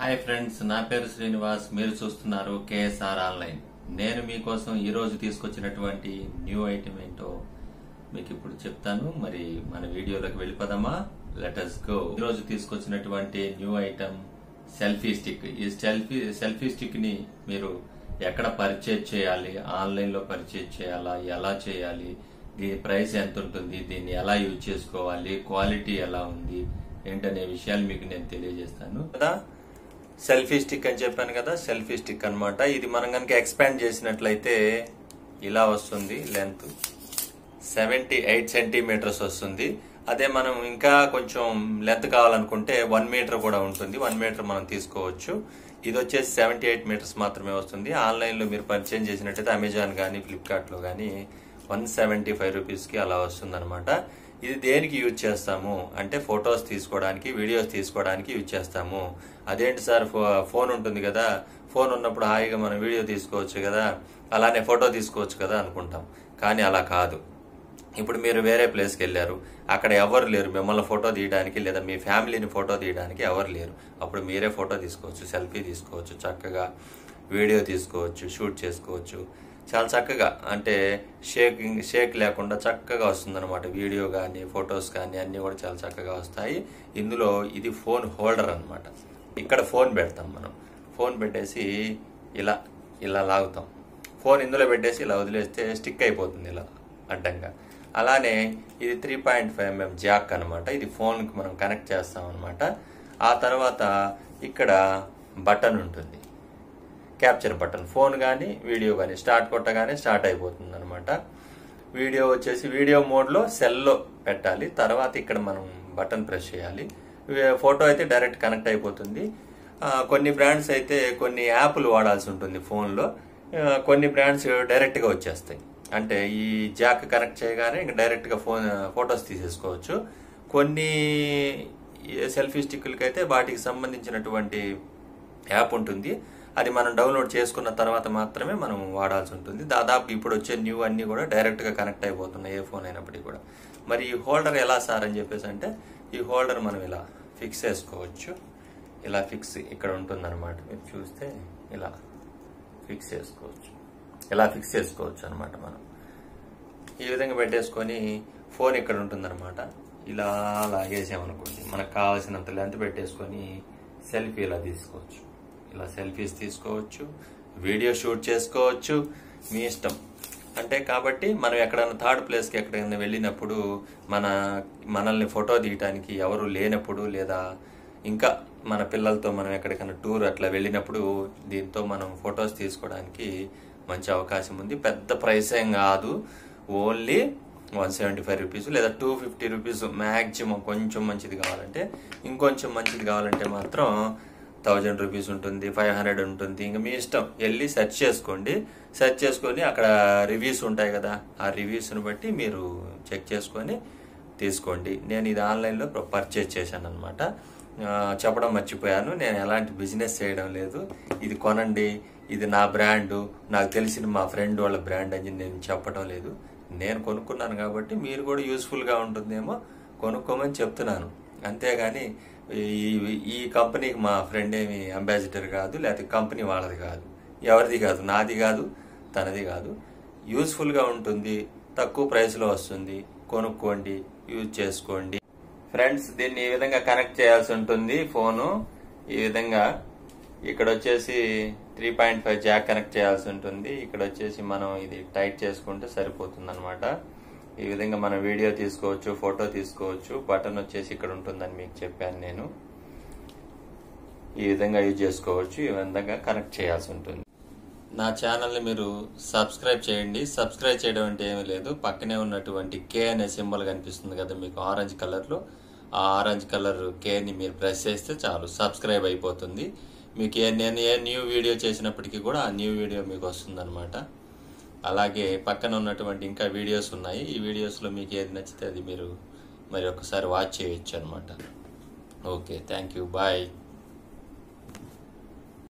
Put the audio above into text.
hi friends నా పేరు శ్రీనివాస్ మీరు చూస్తున్నారు కేఎస్ఆర్ ఆన్లైన్ నేను మీకోసం ఈ రోజు తీసుకొచ్చినటువంటి న్యూ ఐటమ్ ఏంటో మీకు ఇప్పుడు చెప్తాను మరి మన వీడియోలోకి వెళ్ళిపోదామా లెటస్ గో ఈ రోజు తీసుకొచ్చినటువంటి న్యూ ఐటమ్ సెల్ఫీ స్టిక్ ఈ సెల్ఫీ సెల్ఫీ స్టిక్ ని మీరు ఎక్కడ పర్చేజ్ చేయాలి ఆన్లైన్ లో పర్చేజ్ చేయాలా ఎలా చేయాలి దీని ప్రైస్ ఎంత ఉంటుంది దీన్ని ఎలా యూజ్ చేసుకోవాలి క్వాలిటీ ఎలా ఉంది ఏంటనే విషయాలు మీకు నేను తెలియజేస్తాను కదా సెల్ఫీ స్టిక్ అని చెప్పాను కదా సెల్ఫీ స్టిక్ అన్నమాట ఇది మనం కనుక ఎక్స్పాండ్ చేసినట్లయితే ఇలా వస్తుంది లెంత్ సెవెంటీ ఎయిట్ సెంటీమీటర్స్ వస్తుంది అదే మనం ఇంకా కొంచెం లెంత్ కావాలనుకుంటే వన్ మీటర్ కూడా ఉంటుంది వన్ మీటర్ మనం తీసుకోవచ్చు ఇది వచ్చేసి సెవెంటీ ఎయిట్ మీటర్స్ మాత్రమే వస్తుంది ఆన్లైన్లో మీరు పర్చేజ్ చేసినట్టయితే అమెజాన్ కానీ ఫ్లిప్కార్ట్లో కానీ వన్ సెవెంటీ ఫైవ్ రూపీస్కి అలా వస్తుంది అనమాట ఇది దేనికి యూజ్ చేస్తాము అంటే ఫొటోస్ తీసుకోవడానికి వీడియోస్ తీసుకోవడానికి యూజ్ చేస్తాము అదేంటి సార్ ఫో- ఫోన్ ఉంటుంది కదా ఫోన్ ఉన్నప్పుడు హాయిగా మనం వీడియో తీసుకోవచ్చు కదా అలానే ఫోటో తీసుకోవచ్చు కదా అనుకుంటాం కానీ అలా కాదు ఇప్పుడు మీరు వేరే ప్లేస్కి వెళ్ళారు అక్కడ ఎవరు లేరు మిమ్మల్ని ఫోటో తీయడానికి లేదా మీ ఫ్యామిలీని ఫోటో తీయడానికి ఎవరు లేరు అప్పుడు మీరే ఫోటో తీసుకోవచ్చు సెల్ఫీ తీసుకోవచ్చు చక్కగా వీడియో తీసుకోవచ్చు షూట్ చేసుకోవచ్చు చాలా చక్కగా అంటే షేకింగ్ షేక్ లేకుండా చక్కగా వస్తుందన్నమాట వీడియో కానీ ఫొటోస్ కానీ అన్నీ కూడా చాలా చక్కగా వస్తాయి ఇందులో ఇది ఫోన్ హోల్డర్ అన్నమాట ఇక్కడ ఫోన్ పెడతాం మనం ఫోన్ పెట్టేసి ఇలా ఇలా లాగుతాం ఫోన్ ఇందులో పెట్టేసి ఇలా వదిలేస్తే స్టిక్ అయిపోతుంది ఇలా అడ్డంగా అలానే ఇది three point five MM jack అనమాట ఇది ఫోన్కి మనం కనెక్ట్ చేస్తాం అనమాట ఆ తర్వాత ఇక్కడ బటన్ ఉంటుంది క్యాప్చర్ బటన్ ఫోన్ కానీ వీడియో కానీ స్టార్ట్ కొట్టగానే స్టార్ట్ అయిపోతుంది అనమాట వీడియో వచ్చేసి వీడియో మోడ్లో సెల్లో పెట్టాలి తర్వాత ఇక్కడ మనం బటన్ ప్రెస్ చేయాలి వే- ఫోటో అయితే డైరెక్ట్ కనెక్ట్ అయిపోతుంది ఆ, కొన్ని బ్రాండ్స్ అయితే కొన్ని యాప్లు వాడాల్సి ఉంటుంది ఫోన్లో ఆ, కొన్ని బ్రాండ్స్ డైరెక్ట్గా వచ్చేస్తాయి అంటే ఈ జాక్ కనెక్ట్ చేయగానే ఇంకా డైరెక్ట్గా ఫోన్ ఫొటోస్ తీసేసుకోవచ్చు కొన్ని సెల్ఫీ స్టిక్లకి అయితే వాటికి సంబంధించినటువంటి యాప్ ఉంటుంది అది మనం డౌన్లోడ్ చేసుకున్న తర్వాత మాత్రమే మనం వాడాల్సి ఉంటుంది దాదాపు ఇప్పుడు వచ్చే న్యూ అన్నీ కూడా డైరెక్ట్గా కనెక్ట్ అయిపోతున్నాయి ఏ ఫోన్ అయినప్పటికీ కూడా మరి ఈ హోల్డర్ ఎలా సార్ అని చెప్పేసి అంటే ఈ హోల్డర్ మనం ఇలా ఫిక్స్ చేసుకోవచ్చు ఇలా ఫిక్స్ ఇక్కడ ఉంటుందన్నమాట మీరు చూస్తే ఇలా ఫిక్స్ చేసుకోవచ్చు ఇలా ఫిక్స్ చేసుకోవచ్చు అనమాట మనం ఈ విధంగా పెట్టేసుకొని ఫోన్ ఇక్కడ ఉంటుందన్నమాట ఇలా లాగేసామనుకోండి మనకు కావాల్సినంత లెంత్ పెట్టేసుకొని సెల్ఫీ ఇలా తీసుకోవచ్చు ఇలా సెల్ఫీస్ తీసుకోవచ్చు వీడియో షూట్ చేసుకోవచ్చు మీ ఇష్టం అంటే కాబట్టి మనం ఎక్కడైనా థర్డ్ ప్లేస్కి ఎక్కడైనా వెళ్ళినప్పుడు మన మనల్ని ఫోటో తీయటానికి ఎవరు లేనప్పుడు లేదా ఇంకా మన పిల్లలతో మనం ఎక్కడికైనా టూర్ అట్లా వెళ్ళినప్పుడు దీంతో మనం ఫొటోస్ తీసుకోవడానికి మంచి అవకాశం ఉంది పెద్ద ప్రైస్ ఏం కాదు only one seventy five rupees లేదా టూ ఫిఫ్టీ రూపీస్ మ్యాక్సిమం కొంచెం మంచిది కావాలంటే ఇంకొంచెం మంచిది కావాలంటే మాత్రం థౌజండ్ రూపీస్ ఉంటుంది ఫైవ్ హండ్రెడ్ ఉంటుంది ఇంకా మీ ఇష్టం వెళ్ళి సెర్చ్ చేసుకోండి సెర్చ్ చేసుకొని అక్కడ రివ్యూస్ ఉంటాయి కదా ఆ రివ్యూస్ని బట్టి మీరు చెక్ చేసుకొని తీసుకోండి నేను ఇది ఆన్లైన్లో పర్చేజ్ చేశాను అనమాట చెప్పడం మర్చిపోయాను నేను ఎలాంటి బిజినెస్ చేయడం లేదు ఇది కొనండి ఇది నా బ్రాండ్ నాకు తెలిసిన మా ఫ్రెండ్ వాళ్ళ బ్రాండ్ అని నేను చెప్పడం లేదు నేను కొనుక్కున్నాను కాబట్టి మీరు కూడా యూస్ఫుల్గా ఉంటుందేమో కొనుక్కోమని చెప్తున్నాను అంతేగాని ఈ ఈ కంపెనీకి మా ఫ్రెండ్ ఏమి అంబాసిడర్ కాదు లేకపోతే కంపెనీ వాళ్ళది కాదు ఎవరిది కాదు నాది కాదు తనది కాదు యూస్ఫుల్గా ఉంటుంది తక్కువ ప్రైస్లో వస్తుంది కొనుక్కోండి యూజ్ చేసుకోండి ఫ్రెండ్స్ దీన్ని ఈ విధంగా కనెక్ట్ చేయాల్సి ఉంటుంది ఫోను ఈ విధంగా ఇక్కడ వచ్చేసి three point five jack connect చేయాల్సి ఉంటుంది ఇక్కడ వచ్చేసి మనం ఇది టైట్ చేసుకుంటే సరిపోతుంది అనమాట ఈ విధంగా మనం వీడియో తీసుకోవచ్చు ఫోటో తీసుకోవచ్చు బటన్ వచ్చేసి ఇక్కడ ఉంటుందని మీకు చెప్పాను నేను ఈ విధంగా యూజ్ చేసుకోవచ్చు ఈ విధంగా కనెక్ట్ చేయాల్సి ఉంటుంది నా ఛానల్ని మీరు సబ్స్క్రైబ్ చేయండి సబ్స్క్రైబ్ చేయడం అంటే ఏమీ లేదు పక్కనే ఉన్నటువంటి కే అనే సింబల్ కనిపిస్తుంది కదా మీకు ఆరెంజ్ కలర్లో ఆ ఆరెంజ్ కలర్ కేని మీరు ప్రెస్ చేస్తే చాలు సబ్స్క్రైబ్ అయిపోతుంది మీకు ఏ నేను ఏ న్యూ వీడియో చేసినప్పటికీ కూడా ఆ న్యూ వీడియో మీకు వస్తుందన్నమాట అలాగే పక్కన ఉన్నటువంటి ఇంకా వీడియోస్ ఉన్నాయి ఈ వీడియోస్లో మీకు ఏది నచ్చితే అది మీరు మరి ఒకసారి వాచ్ చేయొచ్చు అనమాట ఓకే థ్యాంక్ యూ బాయ్